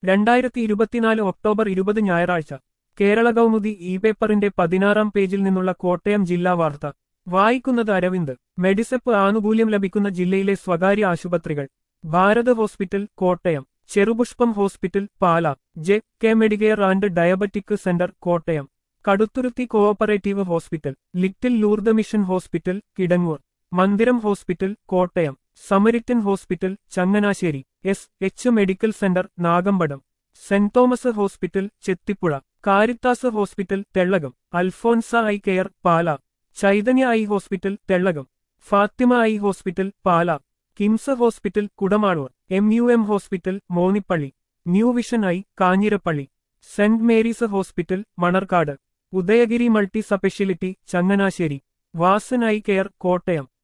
രണ്ടായിരത്തി ഇരുപത്തിനാല് ഒക്ടോബർ ഇരുപത് ഞായറാഴ്ച കേരള കൗമുദി ഇ പേപ്പറിന്റെ പതിനാറാം പേജിൽ നിന്നുള്ള കോട്ടയം ജില്ലാ വാർത്ത വായിക്കുന്നത് അരവിന്ദ് മെഡിസെപ്പ് ആനുകൂല്യം ലഭിക്കുന്ന ജില്ലയിലെ സ്വകാര്യ ആശുപത്രികൾ Bharat hospital Kottayam Cherupushpam hospital Pala J K Medicare and diabetic centre Kottayam Kaduthuruthy cooperative hospital little Lourdes mission hospital Kidangoor Mandiram hospital Kottayam Samaritan hospital Changanassery S H medical centre Nagampadam saint Thomas hospital Chethipuzha Caritas hospital Thellakom Alphonsa eye care Pala Chaitanya eye hospital Thellakom Fatima eye hospital Pala KIMS hospital Kudamaloor M U M hospital Monippally new vision eye Kanjirappally saint Mary's hospital Manarcad Udayagiri multi speciality Changanassery Vasan eye care Kottayam